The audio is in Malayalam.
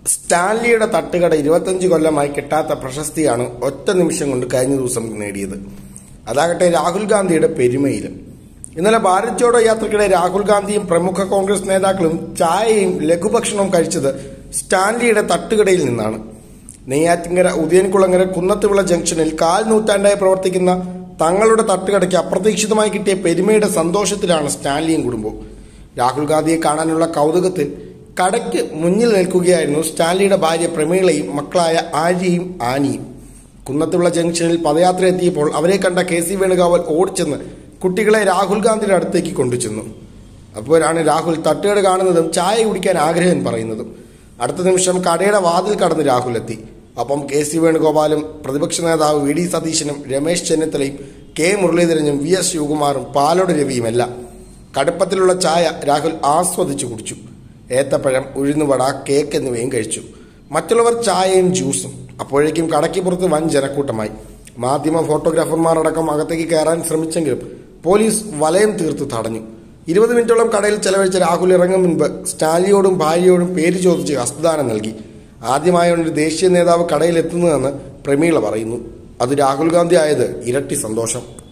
സ്റ്റാൻലിയുടെ തട്ടുകട ഇരുപത്തഞ്ച് കൊല്ലമായി കിട്ടാത്ത പ്രശസ്തിയാണ് ഒറ്റ നിമിഷം കൊണ്ട് കഴിഞ്ഞ ദിവസം നേടിയത് അതാകട്ടെ രാഹുൽ ഗാന്ധിയുടെ പെരുമയിലും ഇന്നലെ ഭാരത് ജോഡോ യാത്രക്കിടെ രാഹുൽ ഗാന്ധിയും പ്രമുഖ കോൺഗ്രസ് നേതാക്കളും ചായയും ലഘുഭക്ഷണവും കഴിച്ചത് സ്റ്റാൻലിയുടെ തട്ടുകടയിൽ നിന്നാണ് നെയ്യാറ്റിങ്കര ഉദയൻകുളങ്ങര കുന്നത്തുവിള ജംഗ്ഷനിൽ കാൽ നൂറ്റാണ്ടായി പ്രവർത്തിക്കുന്ന തങ്ങളുടെ തട്ടുകടയ്ക്ക് അപ്രതീക്ഷിതമായി കിട്ടിയ പെരുമയുടെ സന്തോഷത്തിലാണ് സ്റ്റാൻലിയും കുടുംബവും രാഹുൽ ഗാന്ധിയെ കാണാനുള്ള കൗതുകത്തിൽ കടയ്ക്ക് മുന്നിൽ നിൽക്കുകയായിരുന്നു സ്റ്റാൻലിയുടെ ഭാര്യ പ്രമീളയും മക്കളായ ആര്യയും ആനിയും കുന്നത്തുള്ള ജംഗ്ഷനിൽ പദയാത്ര എത്തിയപ്പോൾ അവരെ കണ്ട കെ സി വേണുഗോപാൽ ഓടിച്ചെന്ന് കുട്ടികളെ രാഹുൽ ഗാന്ധിയുടെ അടുത്തേക്ക് കൊണ്ടുചെന്നു അപ്പോഴാണ് രാഹുൽ തട്ടുകട കാണുന്നതും ചായ കുടിക്കാൻ ആഗ്രഹം പറയുന്നതും അടുത്ത നിമിഷം കടയുടെ വാതിൽ കടന്ന് രാഹുൽ എത്തി ഒപ്പം കെ സി വേണുഗോപാലും പ്രതിപക്ഷ നേതാവ് വി ഡി സതീശനും രമേശ് ചെന്നിത്തലയും കെ മുരളീധരനും വി എസ് ശിവകുമാറും പാലോട് രവിയുമെല്ലാം കടുപ്പത്തിലുള്ള ചായ രാഹുൽ ആസ്വദിച്ചു കുടിച്ചു ഏത്തപ്പഴം ഉഴുന്നുവട കേക്ക് എന്നിവയും കഴിച്ചു മറ്റുള്ളവർ ചായയും ജ്യൂസും അപ്പോഴേക്കും കടയ്ക്ക് പുറത്ത് വൻ ജനക്കൂട്ടമായി മാധ്യമ ഫോട്ടോഗ്രാഫർമാർ അടക്കം അകത്തേക്ക് കയറാൻ ശ്രമിച്ചെങ്കിലും പോലീസ് വലയം തീർത്ത് തടഞ്ഞു ഇരുപത് മിനിറ്റോളം കടയിൽ ചെലവഴിച്ച രാഹുൽ ഇറങ്ങും മുൻപ് സ്റ്റാലിയോടും ഭാര്യയോടും പേര് ചോദിച്ച് ഹസ്തദാനം നൽകി ആദ്യമായാണ് ഒരു ദേശീയ നേതാവ് കടയിൽ എത്തുന്നതെന്ന് പ്രമീള പറയുന്നു അത് രാഹുൽ ഗാന്ധി ആയത് ഇരട്ടി സന്തോഷം